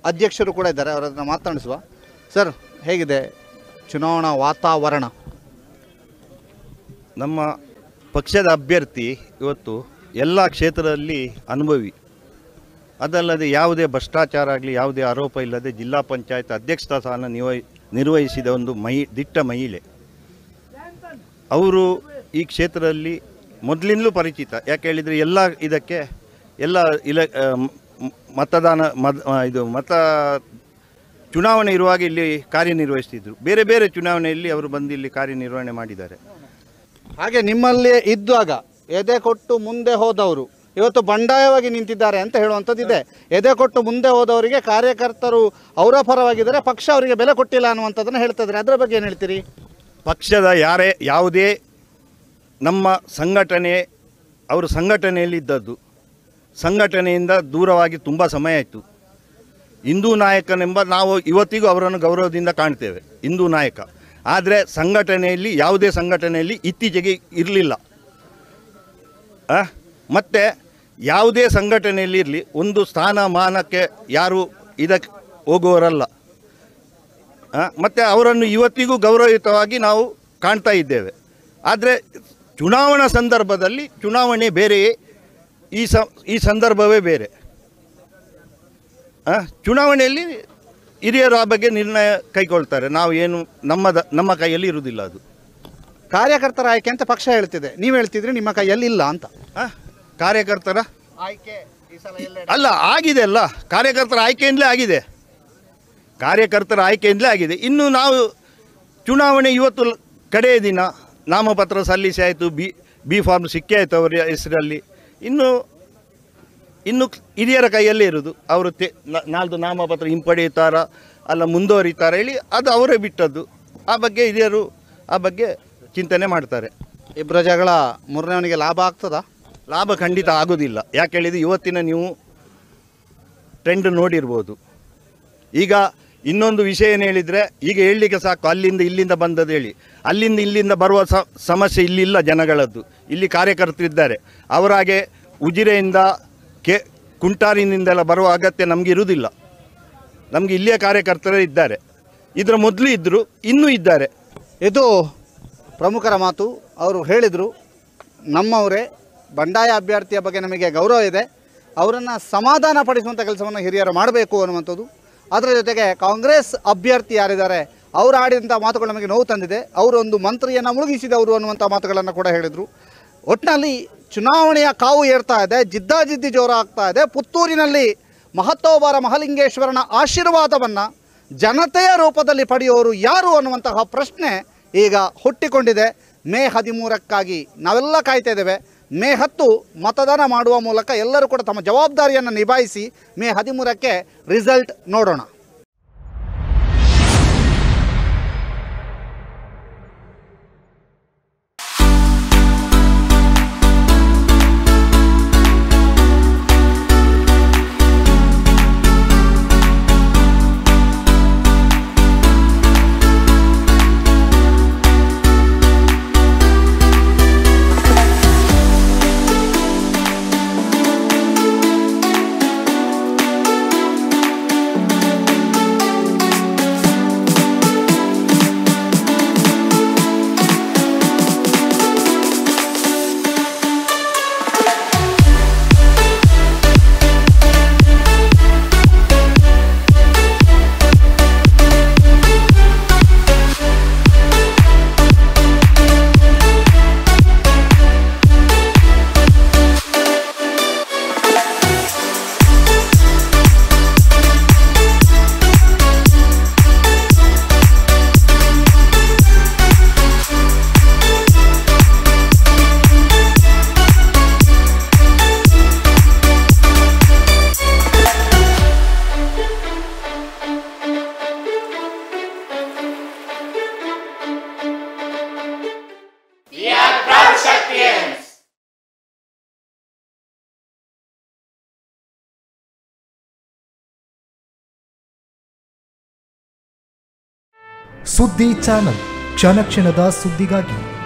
ಅಧ್ಯಕ್ಷರು ಕೂಡ ಇದ್ದಾರೆ ಅವರನ್ನು ಮಾತನಾಡಿಸುವ ಸರ್ ಹೇಗಿದೆ ಚುನಾವಣಾ ವಾತಾವರಣ ನಮ್ಮ ಪಕ್ಷದ ಅಭ್ಯರ್ಥಿ ಇವತ್ತು ಎಲ್ಲ ಕ್ಷೇತ್ರದಲ್ಲಿ ಅನುಭವಿ ಅದಲ್ಲದೆ ಯಾವುದೇ ಭ್ರಷ್ಟಾಚಾರ ಆಗಲಿ ಯಾವುದೇ ಆರೋಪ ಇಲ್ಲದೆ ಜಿಲ್ಲಾ ಪಂಚಾಯತ್ ಅಧ್ಯಕ್ಷ ಸ್ಥಾನ ನಿರ್ವಹಿ ನಿರ್ವಹಿಸಿದ ಒಂದು ಮಹಿ ದಿಟ್ಟ ಮಹಿಳೆ ಅವರು ಈ ಕ್ಷೇತ್ರದಲ್ಲಿ ಮೊದಲಿಂದಲೂ ಪರಿಚಿತ ಯಾಕೆ ಹೇಳಿದರೆ ಎಲ್ಲ ಇದಕ್ಕೆ ಎಲ್ಲ ಇಲ ಆ, ಮ್- ಮ್- ಮತದಾನ ಮತ ಆ, ಇದು ಮತ ಚುನಾವಣೆ ಇರುವಾಗ ಇಲ್ಲಿ ಕಾರ್ಯನಿರ್ವಹಿಸ್ತಿದ್ರು ಬೇರೆ ಬೇರೆ ಚುನಾವಣೆಯಲ್ಲಿ ಅವರು ಬಂದು ಇಲ್ಲಿ ಕಾರ್ಯನಿರ್ವಹಣೆ ಮಾಡಿದ್ದಾರೆ ಹಾಗೆ ನಿಮ್ಮಲ್ಲಿ ಇದ್ದಾಗ ಎದೆ ಕೊಟ್ಟು ಮುಂದೆ ಹೋದವರು ಇವತ್ತು ಬಂಡಾಯವಾಗಿ ನಿಂತಿದ್ದಾರೆ ಅಂತ ಹೇಳುವಂಥದ್ದು ಇದೆ ಎದೆ ಕೊಟ್ಟು ಮುಂದೆ ಹೋದವರಿಗೆ ಕಾರ್ಯಕರ್ತರು ಅವರ ಪರವಾಗಿದ್ದಾರೆ ಪಕ್ಷ ಅವರಿಗೆ ಬೆಲೆ ಕೊಟ್ಟಿಲ್ಲ ಅನ್ನುವಂಥದ್ದನ್ನು ಹೇಳ್ತಿದ್ದಾರೆ ಅದರ ಬಗ್ಗೆ ಏನು ಹೇಳ್ತೀರಿ ಪಕ್ಷದ ಯಾರೇ ಯಾವುದೇ ನಮ್ಮ ಸಂಘಟನೆ ಅವರು ಸಂಘಟನೆಯಲ್ಲಿ ಇದ್ದದ್ದು ಸಂಘಟನೆಯಿಂದ ದೂರವಾಗಿ ತುಂಬ ಸಮಯ ಆಯಿತು ಹಿಂದೂ ನಾಯಕನೆಂಬ ನಾವು ಇವತ್ತಿಗೂ ಅವರನ್ನು ಗೌರವದಿಂದ ಕಾಣ್ತೇವೆ ಹಿಂದೂ ನಾಯಕ ಆದರೆ ಸಂಘಟನೆಯಲ್ಲಿ ಯಾವುದೇ ಸಂಘಟನೆಯಲ್ಲಿ ಇತ್ತೀಚೆಗೆ ಇರಲಿಲ್ಲ ಮತ್ತು ಯಾವುದೇ ಸಂಘಟನೆಯಲ್ಲಿ ಇರಲಿ ಒಂದು ಸ್ಥಾನಮಾನಕ್ಕೆ ಯಾರು ಇದಕ್ಕೆ ಹೋಗುವವರಲ್ಲ ಆ, ಮತ್ತೆ ಅವರನ್ನು ಇವತ್ತಿಗೂ ಗೌರವಯುತವಾಗಿ ನಾವು ಕಾಣ್ತಾ ಇದ್ದೇವೆ ಆದರೆ ಚುನಾವಣಾ ಸಂದರ್ಭದಲ್ಲಿ ಚುನಾವಣೆ ಬೇರೆಯೇ ಈ ಸ ಈ ಸಂದರ್ಭವೇ ಬೇರೆ ಆ, ಚುನಾವಣೆಯಲ್ಲಿ ಹಿರಿಯರು ಆ ಬಗ್ಗೆ ನಿರ್ಣಯ ಕೈಗೊಳ್ತಾರೆ ನಾವು ಏನು ನಮ್ಮದ ನಮ್ಮ ಕೈಯಲ್ಲಿ ಇರುವುದಿಲ್ಲ ಅದು ಕಾರ್ಯಕರ್ತರ ಆಯ್ಕೆ ಅಂತ ಪಕ್ಷ ಹೇಳ್ತಿದೆ ನೀವು ಹೇಳ್ತಿದ್ರಿ ನಿಮ್ಮ ಕೈಯಲ್ಲಿ ಇಲ್ಲ ಅಂತ ಆ, ಕಾರ್ಯಕರ್ತರ ಆಯ್ಕೆ ಈ ಸಲ ಎಲ್ಲ ಅಲ್ಲ ಆಗಿದೆ ಅಲ್ಲ ಕಾರ್ಯಕರ್ತರ ಆಯ್ಕೆಯಿಂದಲೇ ಆಗಿದೆ ಕಾರ್ಯಕರ್ತರ ಆಯ್ಕೆಯಿಂದಲೇ ಆಗಿದೆ ಇನ್ನು ನಾವು ಚುನಾವಣೆ ಇವತ್ತು ಲ- ಕಡೆಯ ದಿನ ನಾಮಪತ್ರ ಸಲ್ಲಿಸಿ ಆಯಿತು ಬಿ ಬಿ ಫಾರ್ಮ್ ಸಿಕ್ಕಿ ಆಯಿತು ಅವರ ಹೆಸರಲ್ಲಿ ಇನ್ನು ಇನ್ನು ಹಿರಿಯರ ಕೈಯಲ್ಲೇ ಇರೋದು ಅವರು ತೆ ನ- ನಾಳ್ದು ನಾಮಪತ್ರ ಹಿಂಪಡೆಯುತ್ತಾರ ಅಲ್ಲ ಮುಂದುವರಿತಾರ ಹೇಳಿ ಅದು ಅವರೇ ಬಿಟ್ಟದ್ದು ಆ ಬಗ್ಗೆ ಹಿರಿಯರು ಆ ಬಗ್ಗೆ ಚಿಂತನೆ ಮಾಡ್ತಾರೆ ಇಬ್ಬರ ಜಗಳ ಮೂರನೇವನಿಗೆ ಲಾಭ ಆಗ್ತದಾ ಲಾಭ ಖಂಡಿತ ಆಗೋದಿಲ್ಲ ಯಾಕೆ ಹೇಳಿದ್ರೆ ಇವತ್ತಿನ ನೀವು ಟ್ರೆಂಡ್ ನೋಡಿರ್ಬೋದು ಈಗ ಇನ್ನೊಂದು ವಿಷಯ ಏನು ಹೇಳಿದರೆ ಈಗ ಹೇಳಲಿಕ್ಕೆ ಸಾಕು ಅಲ್ಲಿಂದ ಇಲ್ಲಿಂದ ಬಂದದ್ದು ಹೇಳಿ ಅಲ್ಲಿಂದ ಇಲ್ಲಿಂದ ಬರುವ ಸ ಸಮಸ್ಯೆ ಇಲ್ಲಿಲ್ಲ ಜನಗಳದ್ದು ಇಲ್ಲಿ ಕಾರ್ಯಕರ್ತರಿದ್ದಾರೆ ಅವರಾಗೆ ಉಜಿರೆಯಿಂದ ಕೆ ಕುಂಟಾರಿನಿಂದೆಲ್ಲ ಬರುವ ಅಗತ್ಯ ನಮಗೆ ಇರುವುದಿಲ್ಲ ನಮಗೆ ಇಲ್ಲಿಯ ಕಾರ್ಯಕರ್ತರೇ ಇದ್ದಾರೆ ಇದರ ಮೊದಲು ಇದ್ದರು ಇನ್ನೂ ಇದ್ದಾರೆ ಇದು ಪ್ರಮುಖರ ಮಾತು ಅವರು ಹೇಳಿದರು ನಮ್ಮವರೇ ಬಂಡಾಯ ಅಭ್ಯರ್ಥಿಯ ಬಗ್ಗೆ ನಮಗೆ ಗೌರವ ಇದೆ ಅವರನ್ನು ಸಮಾಧಾನ ಪಡಿಸುವಂಥ ಕೆಲಸವನ್ನು ಹಿರಿಯರು ಮಾಡಬೇಕು ಅನ್ನುವಂಥದ್ದು ಅದರ ಜೊತೆಗೆ ಕಾಂಗ್ರೆಸ್ ಅಭ್ಯರ್ಥಿ ಯಾರಿದ್ದಾರೆ ಅವರು ಆಡಿದಂಥ ಮಾತುಗಳು ನಮಗೆ ನೋವು ತಂದಿದೆ ಅವರು ಒಂದು ಮಂತ್ರಿಯನ್ನು ಮುಳುಗಿಸಿದವರು ಅನ್ನುವಂಥ ಮಾತುಗಳನ್ನು ಕೂಡ ಹೇಳಿದರು ಒಟ್ಟಿನಲ್ಲಿ ಚುನಾವಣೆಯ ಕಾವು ಏರ್ತಾ ಇದೆ ಜಿದ್ದಾಜಿದ್ದಿ ಜೋರ ಆಗ್ತಾ ಇದೆ ಪುತ್ತೂರಿನಲ್ಲಿ ಮಹತ್ತೋಬಾರ ಮಹಲಿಂಗೇಶ್ವರನ ಆಶೀರ್ವಾದವನ್ನು ಜನತೆಯ ರೂಪದಲ್ಲಿ ಪಡೆಯೋರು ಯಾರು ಅನ್ನುವಂತಹ ಪ್ರಶ್ನೆ ಈಗ ಹುಟ್ಟಿಕೊಂಡಿದೆ ಮೇ ಹದಿಮೂರಕ್ಕಾಗಿ ನಾವೆಲ್ಲ ಕಾಯ್ತಾ ಇದ್ದೇವೆ ಮೇ ಹತ್ತು ಮತದಾನ ಮಾಡುವ ಮೂಲಕ ಎಲ್ಲರೂ ಕೂಡ ತಮ್ಮ ಜವಾಬ್ದಾರಿಯನ್ನು ನಿಭಾಯಿಸಿ ಮೇ ಹದಿಮೂರಕ್ಕೆ ರಿಸಲ್ಟ್ ನೋಡೋಣ ಸುದ್ದಿ ಚಾನಲ್ ಕ್ಷಣ ಕ್ಷಣದ ಸುದ್ದಿಗಾಗಿ